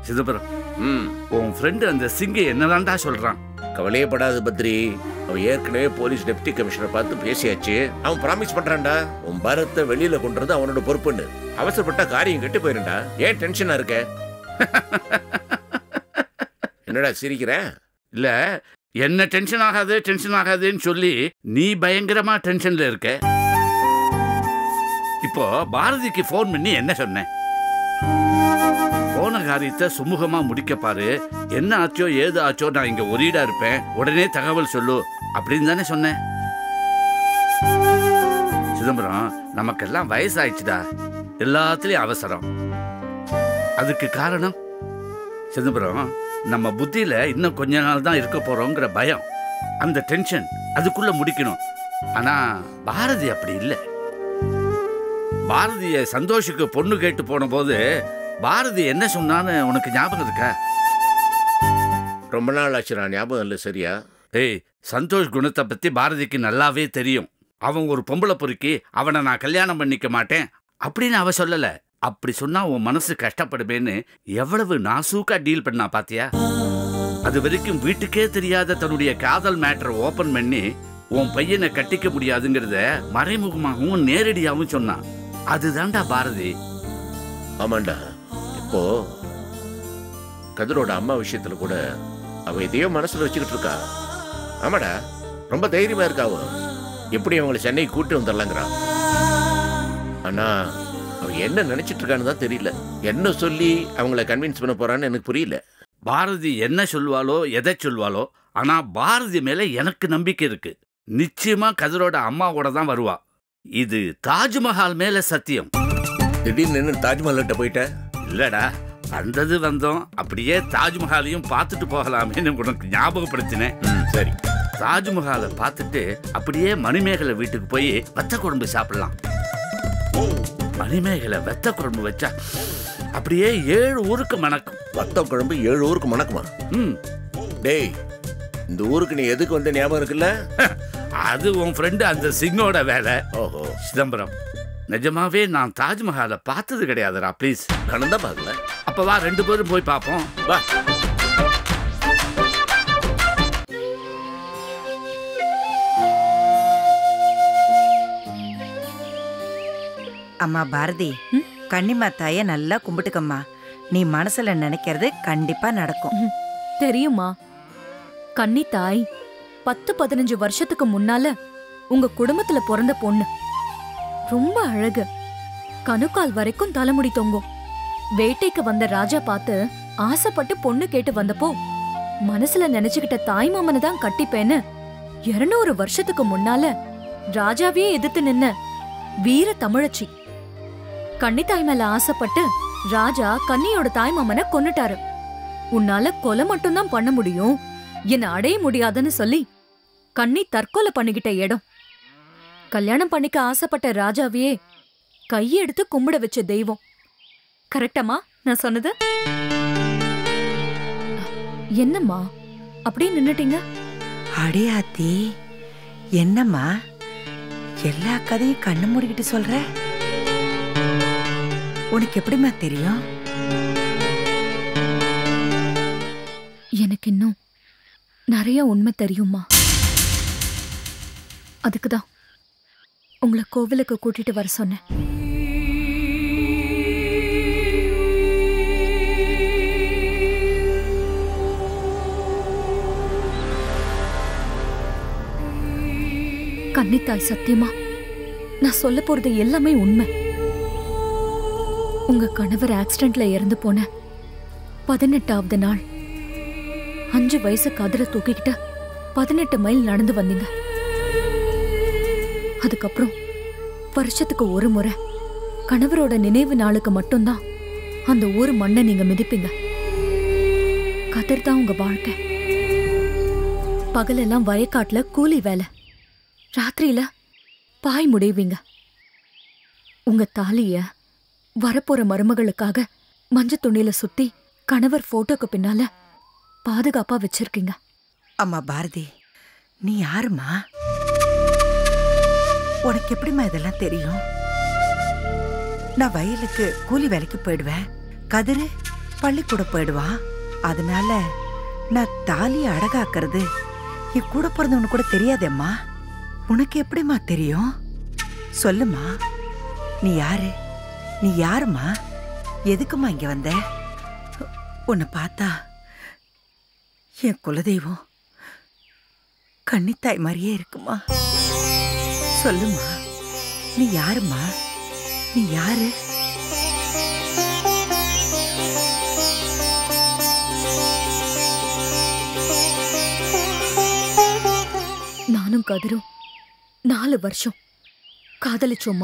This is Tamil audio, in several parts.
சிதம்பரம் ம் உன் ஃப்ரெண்டு அந்த சிங்கை என்னதான்டா சொல்றான் கவலையே படாத பத்ரி அவன் ஏற்கனவே போலீஸ் டெப்டி கமிஷனரை பார்த்து பேசியாச்சு அவன் ப்ராமிஸ் பண்றான்டா உன் பாரத்தை வெளியில கொண்டு வந்து அவனோட பொறுப்புன்னு அவசரப்பட்ட காரியம் கெட்டு போயிருண்டா ஏன் டென்ஷனா இருக்க என்னடா சிரிக்கிற இல்ல என்ன டென்ஷன் ஆகாது டென்ஷன் ஆகாதுன்னு சொல்லி நீ பயங்கரமா டென்ஷன்ல இருக்க இப்போ பாரதிக்கு ஃபோன் பண்ணி என்ன சொன்னேன் போன காரியத்தை சுமூகமா முடிக்க பாரு என்ன ஆச்சோ ஏது ஆச்சோ நான் இங்க ஒரீடா இருப்பேன் உடனே தகவல் சொல்லு அப்படின்னு தானே சொன்னேன் சிதம்பரம் நமக்கெல்லாம் வயசாயிடுச்சுடா எல்லாத்துலயும் அவசரம் அதுக்கு காரணம் சிதம்பரம் நம்ம புத்தியில இன்னும் கொஞ்ச நாள் தான் இருக்க போறோங்கிற பயம் அந்த டென்ஷன் அதுக்குள்ள முடிக்கணும் ஆனா பாரதி அப்படி இல்லை பாரதிய சந்தோஷுக்கு பொண்ணு கேட்டு போன போது பாரதி என்ன சொன்னான்னு உனக்கு ஞாபகம் இருக்கா ரொம்ப நாள் ஆச்சு நான் ஞாபகம் இல்லை சரியா ஏய் சந்தோஷ் குணத்தை பத்தி பாரதிக்கு நல்லாவே தெரியும் அவன் ஒரு பொம்பளை பொறுக்கி அவனை நான் கல்யாணம் பண்ணிக்க மாட்டேன் அப்படின்னு அவ சொல்லல அப்படி சொன்னா உன் மனசு கஷ்டப்படுமேன்னு எவ்வளவு நாசூக்கா டீல் பண்ணா பாத்தியா அது வரைக்கும் வீட்டுக்கே தெரியாத தன்னுடைய காதல் மேட்டரை ஓபன் பண்ணி உன் பையனை கட்டிக்க முடியாதுங்கிறத மறைமுகமாகவும் நேரடியாகவும் சொன்னான் அதுதான்டா பாரதி ஆமாண்டா இப்போ கதிரோட அம்மா விஷயத்துல கூட அவ எதையோ மனசுல வச்சுக்கிட்டு இருக்கா ஆமாடா ரொம்ப தைரியமா இருக்கா அவ எப்படி அவங்களை சென்னை கூட்டி வந்துடலாங்கிறா ஆனா அவ என்ன நினைச்சிட்டு இருக்கான்னு தான் தெரியல என்ன சொல்லி அவங்கள கன்வின்ஸ் பண்ண போறான்னு எனக்கு புரியல பாரதி என்ன சொல்வாளோ எதை சொல்வாளோ ஆனா பாரதி மேல எனக்கு நம்பிக்கை இருக்கு நிச்சயமா கதிரோட அம்மாவோட தான் வருவா இது தாஜ்மஹால் மேல சத்தியம் திடீர்னு என்ன தாஜ்மஹால்கிட்ட போயிட்ட இல்லடா வந்தது வந்தோம் அப்படியே தாஜ்மஹாலையும் பார்த்துட்டு போகலாமேன்னு உனக்கு ஞாபகப்படுத்தினேன் ம், சரி தாஜ்மஹாலை பார்த்துட்டு அப்படியே மணிமேகலை வீட்டுக்கு போய் வத்த குழம்பு சாப்பிடலாம் மணிமேகலை வெத்த குழம்பு வச்சா அப்படியே ஏழு ஊருக்கு மணக்கும் வத்த குழம்பு ஏழு ஊருக்கு மணக்குமா ம் டேய் இந்த ஊருக்கு நீ எதுக்கு வந்த ஞாபகம் இருக்குல்ல அது உன் ஃப்ரெண்டு அந்த சிங்கோட வேலை ஓஹோ சிதம்பரம் நிஜமாவே நான் தாஜ்மஹாலை பார்த்தது கிடையாதுடா ப்ளீஸ் நானும் தான் பார்க்கல அப்ப வா ரெண்டு பேரும் போய் பார்ப்போம் வா அம்மா பாரதி கன்னிமா தாய நல்லா கும்பிட்டுக்கம்மா நீ மனசுல நினைக்கிறது கண்டிப்பா நடக்கும் தெரியுமா கன்னி தாய் பத்து பதினஞ்சு வருஷத்துக்கு முன்னால உங்க குடும்பத்துல பிறந்த பொண்ணு ரொம்ப அழகு கணுக்கால் வரைக்கும் தலைமுடி தொங்கும் வேட்டைக்கு வந்த ராஜா பார்த்து ஆசைப்பட்டு பொண்ணு கேட்டு வந்தப்போ மனசுல நினைச்சுக்கிட்ட தாய் மாமனை தான் கட்டிப்பேன்னு இருநூறு வருஷத்துக்கு முன்னால ராஜாவே எதிர்த்து நின்ன வீர தமிழச்சி கன்னி தாய் மேல ஆசைப்பட்டு ராஜா கன்னியோட தாய் மாமனை கொன்னுட்டாரு உன்னால கொலை மட்டும்தான் பண்ண முடியும் என்ன அடைய முடியாதுன்னு சொல்லி கண்ணி தற்கொலை பண்ணிக்கிட்ட இடம் கல்யாணம் பண்ணிக்க ஆசைப்பட்ட ராஜாவையே கையெடுத்து கும்பிட வச்ச தெய்வம் கரெக்டமா நான் சொன்னது என்னம்மா அப்படியே நின்னுட்டீங்க அடியாத்தி என்னம்மா எல்லா கதையும் கண்ணு மூடிக்கிட்டு சொல்ற உனக்கு எப்படிம்மா தெரியும் எனக்கு இன்னும் நிறைய உண்மை தெரியுமா அதுக்குதான் உங்களை கோவிலுக்கு கூட்டிட்டு வர சொன்னேன் கன்னித்தாய் சத்தியமா நான் சொல்ல போறது எல்லாமே உண்மை உங்க கணவர் ஆக்சிடென்ட்ல இறந்து போன பதினெட்டாவது நாள் அஞ்சு வயசு கதிரை தூக்கிக்கிட்டு பதினெட்டு மைல் நடந்து வந்தீங்க அதுக்கப்புறம் வருஷத்துக்கு ஒரு முறை கணவரோட நினைவு நாளுக்கு மட்டும்தான் அந்த ஊர் மண்ணை நீங்க மிதிப்பீங்க கதிர் தான் உங்க வாழ்க்கை பகலெல்லாம் வயக்காட்டுல கூலி வேலை ராத்திரியில பாய் முடிவீங்க உங்க தாலிய வரப்போற மருமகளுக்காக மஞ்ச துணியில சுத்தி கணவர் போட்டோக்கு பின்னால பாதுகாப்பா வச்சிருக்கீங்க அம்மா பாரதி நீ யாரும்மா உனக்கு எப்படிம்மா இதெல்லாம் தெரியும் நான் வயலுக்கு கூலி வேலைக்கு போயிடுவேன் கதிரு பள்ளிக்கூடம் போயிடுவான் அதனால நான் தாலியை அடகாக்குறது என் கூட பிறந்தவனு கூட தெரியாதேம்மா உனக்கு எப்படிம்மா தெரியும் சொல்லுமா நீ யாரு நீ யாரும்மா எதுக்கும்மா இங்க வந்த உன்னை பார்த்தா என் குலதெய்வம் கன்னித்தாய் மாதிரியே இருக்குமா சொல்லுமா நீ யாரும்மா நீ யாரு நானும் கதிரும் நாலு வருஷம் காதலிச்சோம்மா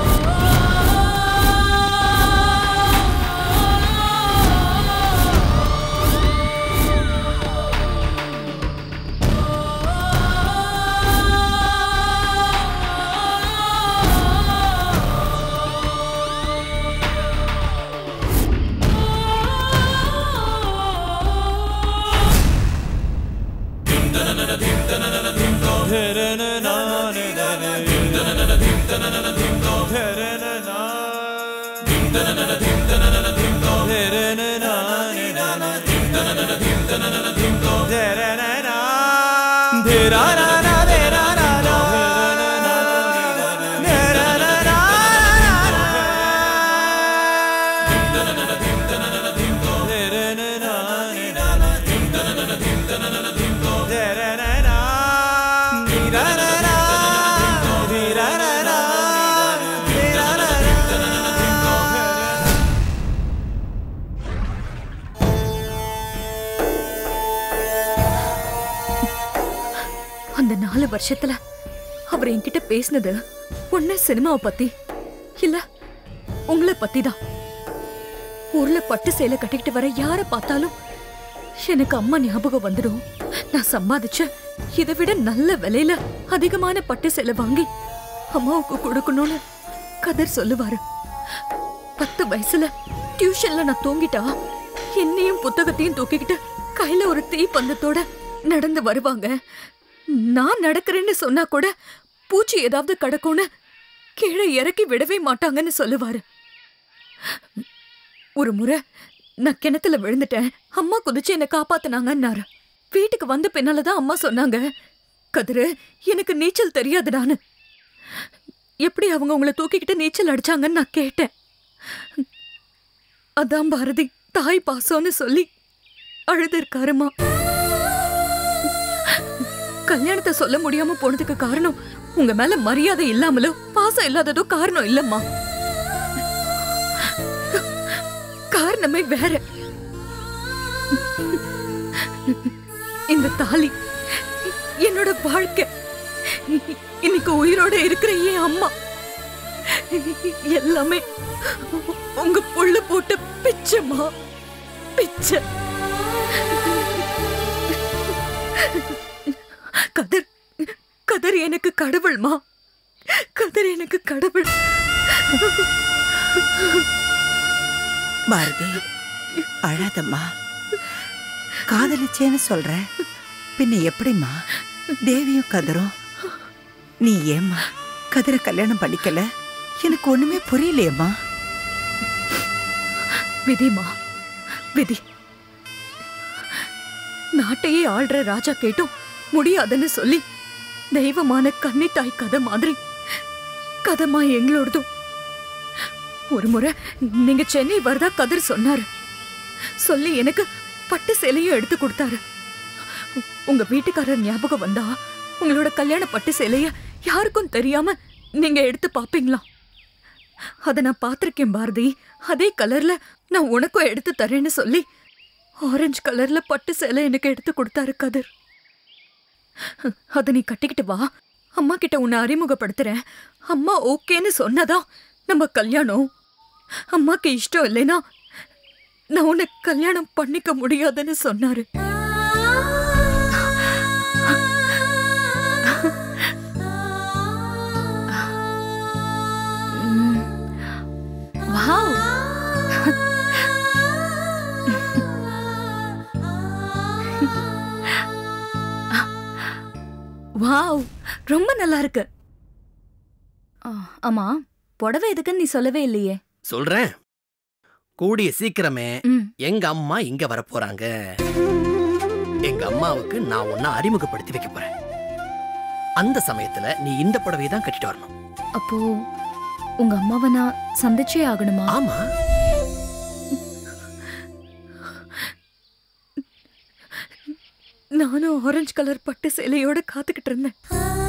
அந்த நாலு வருஷத்துல அவர் என்கிட்ட பேசினது ஒண்ணு சினிமாவை பத்தி இல்ல உங்களை பத்தி தான் ஊர்ல பட்டு சேலை கட்டிக்கிட்டு வர யார பார்த்தாலும் எனக்கு அம்மா ஞாபகம் வந்துடும் நான் சம்பாதிச்ச இதை விட நல்ல விலையில அதிகமான பட்டு சேலை வாங்கி அம்மாவுக்கு கொடுக்கணும்னு கதர் சொல்லுவாரு பத்து வயசுல டியூஷன்ல நான் தூங்கிட்டா என்னையும் புத்தகத்தையும் தூக்கிக்கிட்டு கையில ஒரு தீ பந்தத்தோட நடந்து வருவாங்க நான் நடக்கிறேன்னு சொன்னா கூட பூச்சி ஏதாவது கிடக்கும்னு கீழே இறக்கி விடவே மாட்டாங்கன்னு சொல்லுவாரு ஒரு முறை நான் கிணத்துல விழுந்துட்டேன் அம்மா குதிச்சு என்னை காப்பாத்துனாங்கன்னாரு வீட்டுக்கு வந்த பின்னாலதான் அம்மா சொன்னாங்க கதிரு எனக்கு நீச்சல் தெரியாதுடான்னு எப்படி அவங்க உங்களை தூக்கிக்கிட்டு நீச்சல் அடிச்சாங்கன்னு நான் கேட்டேன் அதான் பாரதி தாய் பாசம்னு சொல்லி அழுது இருக்காருமா கல்யாணத்தை சொல்ல முடியாம போனதுக்கு காரணம் உங்க மேல மரியாதை இல்லாமலோ பாசம் இல்லாததோ காரணம் இல்லம்மா காரணமே வேற இந்த தாலி என்னோட வாழ்க்கை இன்னைக்கு உயிரோட இருக்கிற என் அம்மா எல்லாமே உங்க புள்ள போட்ட பிச்சைமா பிச்சை கதர் கதர் எனக்கு கடவுள்மா கதர் எனக்கு கடவுள் பாரதி அழாதம்மா காதலிச்சேன்னு சொல்ற பின்ன எப்படிம்மா தேவியும் கதரும் நீ ஏம்மா கதிரை கல்யாணம் பண்ணிக்கல எனக்கு ஒண்ணுமே புரியலையேம்மா விதிமா விதி நாட்டையே ஆள்ற ராஜா கேட்டும் முடியாதுன்னு சொல்லி தெய்வமான கன்னித்தாய் கதை மாதிரி கதமா எங்களோடதும் ஒரு முறை நீங்க சென்னை வரதா கதிர் சொன்னாரு சொல்லி எனக்கு பட்டு சேலையும் எடுத்து கொடுத்தாரு உங்க வீட்டுக்காரர் ஞாபகம் வந்தா உங்களோட கல்யாண பட்டு சேலைய யாருக்கும் தெரியாம நீங்க எடுத்து பாப்பீங்களா அத நான் பார்த்திருக்கேன் பாரதி அதே கலர்ல நான் உனக்கும் எடுத்து தரேன்னு சொல்லி ஆரஞ்சு கலர்ல பட்டு சேலை எனக்கு எடுத்து கொடுத்தாரு கதிர் அத நீ கட்டிக்கிட்டு வா அம்மா கிட்ட உன்னை அறிமுகப்படுத்துறேன் அம்மா ஓகேன்னு சொன்னதா நம்ம கல்யாணம் அம்மாக்கு இஷ்டம் இல்லைனா நான் உன்னை கல்யாணம் பண்ணிக்க முடியாதுன்னு சொன்னாரு வாவ் வாவ் ரொம்ப நல்லா இருக்கு ஆ, ஆமா புடவை எதுக்குன்னு நீ சொல்லவே இல்லையே சொல்றேன் கூடிய சீக்கிரமே ம் எங்க அம்மா இங்க வர போறாங்க எங்க அம்மாவுக்கு நான் உன்னை அறிமுகப்படுத்தி வைக்க போறேன் அந்த சமயத்துல நீ இந்த புடவையை தான் கட்டிட்டு வரணும் அப்போ உங்க அம்மாவை நான் சந்திச்சே ஆகணுமா ஆமா நானும் ஆரஞ்சு கலர் பட்டு சேலையோட காத்துக்கிட்டு இருந்தேன்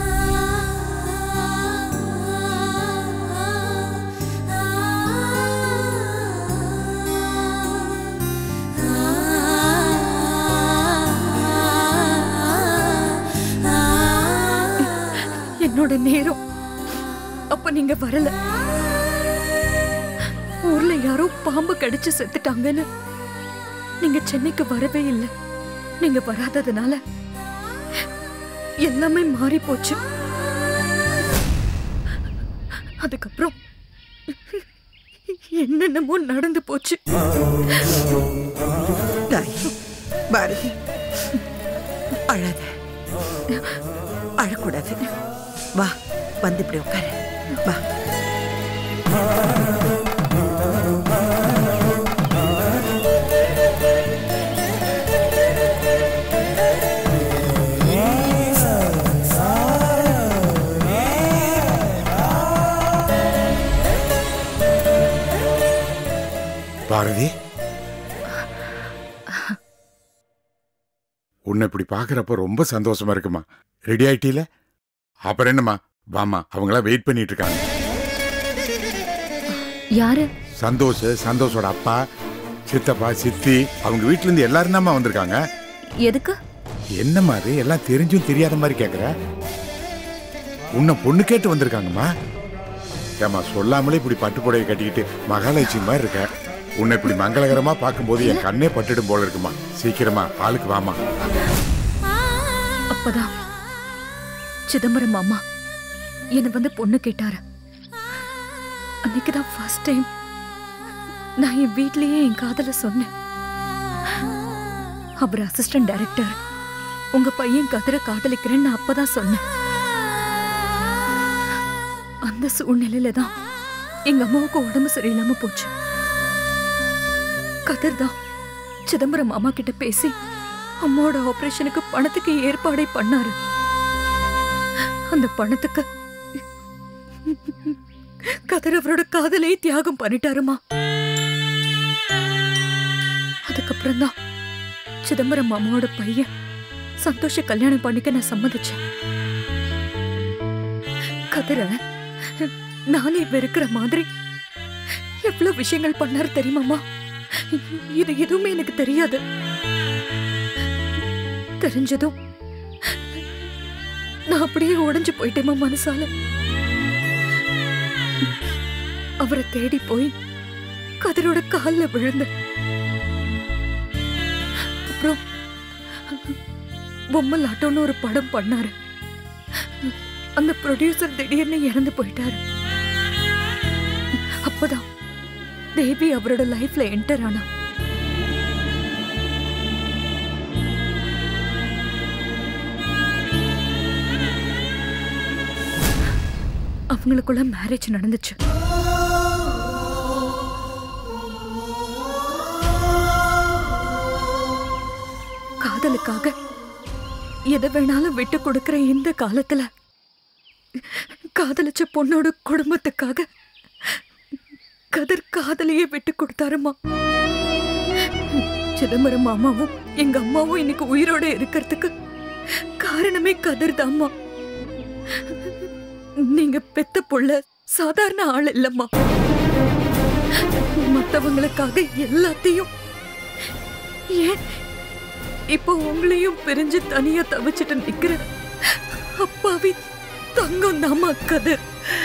என்னோட நேரம் அப்ப நீங்க வரல ஊர்ல யாரோ பாம்பு கடிச்சு செத்துட்டாங்கன்னு நீங்க சென்னைக்கு வரவே இல்லை நீங்க வராததுனால எல்லாமே மாறி போச்சு அதுக்கப்புறம் என்னென்னமோ நடந்து போச்சு தாய் பாரதி அழாத அழக்கூடாது வா வந்து இப்படி உட்காரு வா பாரதி உன்னை இப்படி பாக்குறப்ப ரொம்ப சந்தோஷமா இருக்குமா ரெடி ஆயிட்டீல அப்புறம் என்னம்மா வாமா அவங்களா வெயிட் பண்ணிட்டு இருக்காங்க யாரு சந்தோஷ் சந்தோஷோட அப்பா சித்தப்பா சித்தி அவங்க வீட்ல இருந்து எல்லாரும் தாம்மா வந்திருக்காங்க எதுக்கு என்ன மாதிரி எல்லாம் தெரிஞ்சும் தெரியாத மாதிரி கேக்குற உன்னை பொண்ணு கேட்டு வந்திருக்காங்கம்மா ஏமா சொல்லாமலே இப்படி பட்டு புடவை கட்டிக்கிட்டு மகாலட்சுமி மாதிரி இருக்க உன்னை இப்படி மங்களகரமா பார்க்கும்போது என் கண்ணே பட்டுடும் போல இருக்குமா சீக்கிரமா ஆளுக்கு வாமா அப்பதான் சிதம்பரம் மாமா என்னை வந்து பொண்ணு கேட்டாரு அன்னைக்குதான் ஃபர்ஸ்ட் டைம் நான் என் வீட்லயே என் காதல சொன்னேன் அவர் அசிஸ்டன்ட் டைரக்டர் உங்க பையன் கதிர காதலிக்கிறேன்னு நான் அப்பதான் சொன்னேன் அந்த சூழ்நிலையில தான் எங்க அம்மாவுக்கு உடம்பு சரியில்லாம போச்சு கதிர் தான் சிதம்பரம் மாமா கிட்ட பேசி அம்மாவோட ஆபரேஷனுக்கு பணத்துக்கு ஏற்பாடே பண்ணாரு அந்த பணத்துக்கு கதிர் அவரோட காதலை தியாகம் பண்ணிட்டாருமா அதுக்கப்புறம் தான் சிதம்பரம் மாமாவோட பையன் சந்தோஷ கல்யாணம் பண்ணிக்க நான் சம்மதிச்சேன் கதிர நானே வெறுக்கிற மாதிரி எவ்வளவு விஷயங்கள் பண்ணாரு தெரியுமாமா இது எதுவுமே எனக்கு தெரியாது தெரிஞ்சதும் நான் அப்படியே உடைஞ்சு போயிட்டேமா மனசால அவரை தேடி போய் கதிரோட கால்ல விழுந்தேன் அப்புறம் பொம்மலாட்டம்னு ஒரு படம் பண்ணாரு அந்த ப்ரொடியூசர் திடீர்னு இறந்து போயிட்டாரு அப்பதான் தேவி அவரோட லைஃப்ல என்டர் ஆனா அவங்களுக்குள்ள மேரேஜ் நடந்துச்சு காதலுக்காக எதை வேணாலும் விட்டு கொடுக்கிற இந்த காலத்துல காதலிச்ச பொண்ணோட குடும்பத்துக்காக கதிர் காதலையே விட்டு கொடுத்தாருமா சிதம்பரம் மாமாவும் எங்க அம்மாவும் இன்னைக்கு உயிரோட இருக்கிறதுக்கு காரணமே கதிர் தாம்மா நீங்க பெத்த புள்ள சாதாரண ஆள் இல்லம்மா மத்தவங்களுக்காக எல்லாத்தையும் ஏன் இப்போ உங்களையும் பிரிஞ்சு தனியா தவிச்சிட்டு நிக்கிற அப்பாவி தங்கம் தாமா கதிர்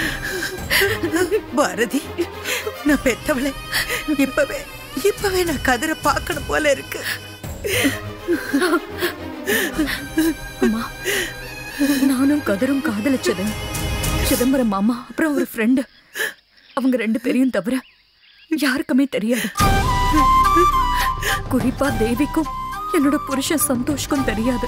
பாரதி நான் பெத்தவளே இப்பவே இப்பவே நான் கதிரை பார்க்கணும் போல இருக்கு அம்மா நானும் கதிரும் காதலிச்சது சிதம்பரம் மாமா அப்புறம் ஒரு ஃப்ரெண்டு அவங்க ரெண்டு பேரையும் தவிர யாருக்குமே தெரியாது குறிப்பா தேவிக்கும் என்னோட புருஷன் சந்தோஷ்க்கும் தெரியாது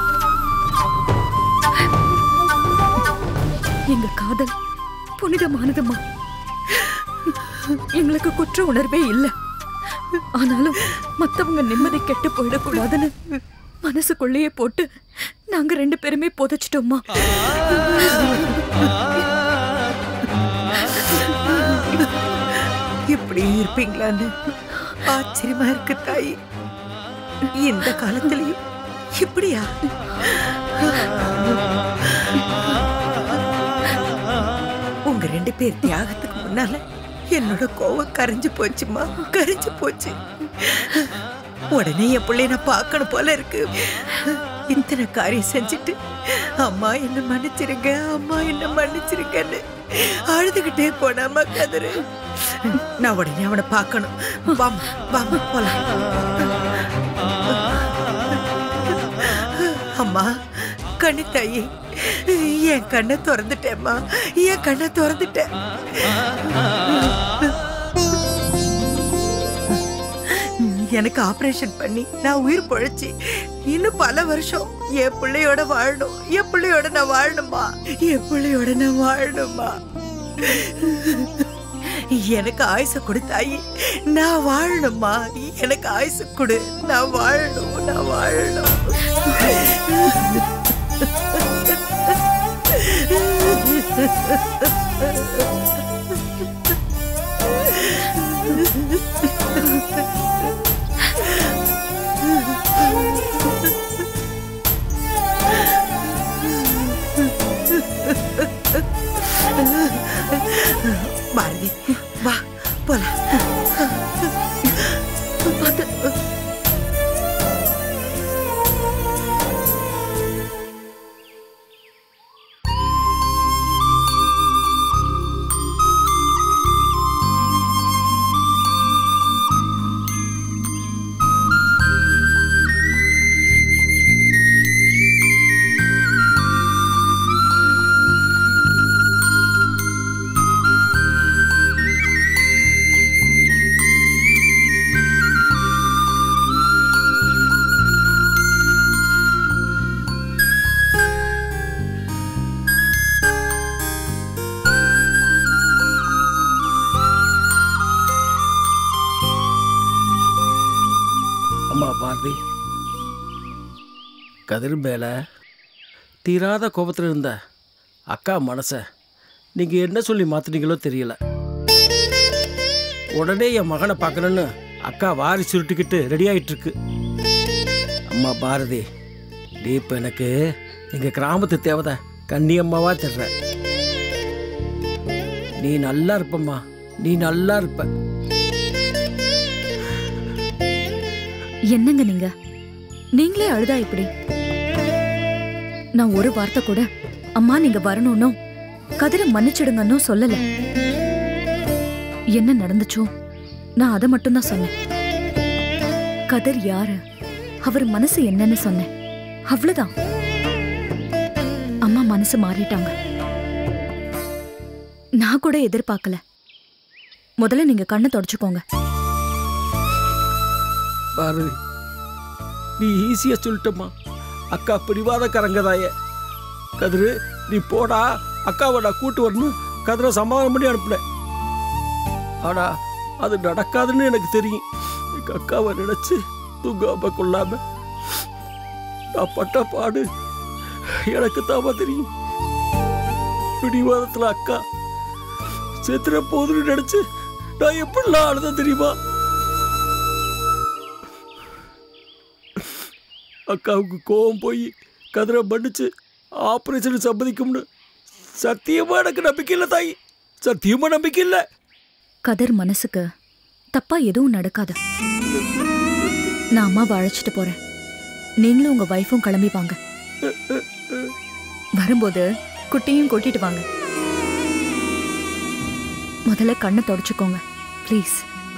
எங்க காதல் புனிதமானதுமா எங்களுக்கு குற்ற உணர்வே இல்ல ஆனாலும் மத்தவங்க நிம்மதி கெட்டு போயிடக்கூடாதுன்னு மனசுக்குள்ளேயே போட்டு நாங்க ரெண்டு பேருமே புதைச்சிட்டோம்மா இப்படி இருப்பீங்களான்னு ஆச்சரியமா இருக்கு தாயி இந்த காலத்திலயும் இப்படியா உங்க ரெண்டு பேர் தியாகத்துக்கு முன்னால என்னோட கோவம் கரைஞ்சு போச்சுமா கரைஞ்சு போச்சு உடனே என் பிள்ளைய நான் பார்க்கணும் போல இருக்கு இத்தனை காரியம் செஞ்சுட்டு அம்மா என்ன மன்னிச்சிருங்க அம்மா என்ன மன்னிச்சிருங்கன்னு அழுதுகிட்டே போனாமா கதிரு நான் உடனே அவனை பார்க்கணும் வாம் வாம் போலாம் அம்மா கண்ணு தாயி என் கண்ணை திறந்துட்டேம்மா என் கண்ணை திறந்துட்டேன் எனக்கு ஆபரேஷன் பண்ணி நான் உயிர் பொழைச்சி இன்னும் பல வருஷம் என் பிள்ளையோட வாழணும் என் பிள்ளையோட நான் வாழணுமா என் பிள்ளையோட நான் வாழணுமா எனக்கு ஆயுச கொடு தாயி நான் வாழணுமா எனக்கு ஆயுசு கொடு நான் வாழணும் நான் வாழணும் பாரதி வா போலாம் அம்மா பாரதி கதிர் மேல தீராத கோபத்தில் இருந்த அக்கா மனசை நீங்கள் என்ன சொல்லி மாத்துனீங்களோ தெரியல உடனே என் மகனை பார்க்கணுன்னு அக்கா வாரி சுருட்டிக்கிட்டு ரெடி ஆயிட்டு இருக்கு அம்மா பாரதி நீ இப்போ எனக்கு எங்கள் கிராமத்து தேவதை கண்ணியம்மாவா தெர்ற நீ நல்லா இருப்பம்மா நீ நல்லா இருப்ப என்னங்க நீங்க நீங்களே அழுதா இப்படி நான் ஒரு வார்த்தை கூட அம்மா நீங்க வரணும்னோ கதிரை மன்னிச்சிடுங்கன்னு சொல்லல என்ன நடந்துச்சோ நான் அதை மட்டும்தான் சொன்னேன் கதிர் யாரு அவர் மனசு என்னன்னு சொன்னேன் அவ்வளவுதான் அம்மா மனசு மாறிட்டாங்க நான் கூட எதிர்பார்க்கல முதல்ல நீங்க கண்ணை தொடச்சுக்கோங்க பாரதி நீ ஈஸியா சொல்லிட்டம்மா அக்கா பிடிவாத கரங்கதாய கதிரு நீ போடா அக்காவை நான் கூட்டு வரணும் கதிரை சமாதானம் பண்ணி அனுப்புனேன் ஆனா அது நடக்காதுன்னு எனக்கு தெரியும் எங்க அக்காவை நினைச்சு தூங்காம கொள்ளாம நான் பட்ட பாடு எனக்கு தாமா தெரியும் பிடிவாதத்துல அக்கா செத்துற போதுன்னு நினைச்சு நான் எப்படிலாம் அழுத தெரியுமா அக்காவுக்கு கோவம் போய் கதிரை மன்னிச்சு ஆபரேஷன் சம்மதிக்கும்னு சத்தியமா எனக்கு நம்பிக்கை இல்லை தாய் சத்தியமா நம்பிக்கை இல்லை கதிர் மனசுக்கு தப்பா எதுவும் நடக்காது நான் அம்மாவை அழைச்சிட்டு போறேன் நீங்களும் உங்க வைஃபும் கிளம்பி வாங்க வரும்போது குட்டியும் கூட்டிட்டு வாங்க முதல்ல கண்ணை தொடச்சுக்கோங்க ப்ளீஸ்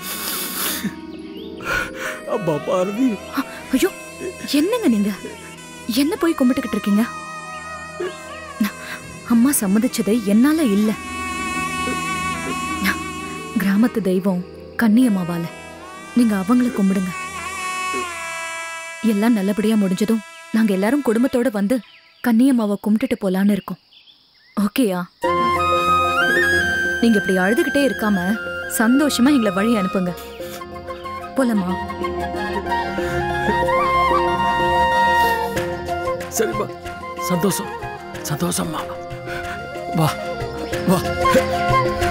அம்மா பாரதி ஐயோ என்னங்க நீங்க என்ன போய் கும்பிட்டுக்கிட்டு இருக்கீங்க அம்மா சம்மதிச்சது என்னால இல்ல கிராமத்து தெய்வம் கன்னியம்மாவால நீங்க அவங்கள கும்பிடுங்க எல்லாம் நல்லபடியா முடிஞ்சதும் நாங்க எல்லாரும் குடும்பத்தோட வந்து கன்னியம்மாவை கும்பிட்டுட்டு போலான்னு இருக்கோம் ஓகேயா நீங்க இப்படி அழுதுகிட்டே இருக்காம சந்தோஷமா எங்களை வழி அனுப்புங்க போலாமா சரிம்மா சந்தோஷம் சந்தோஷம்மா வா வா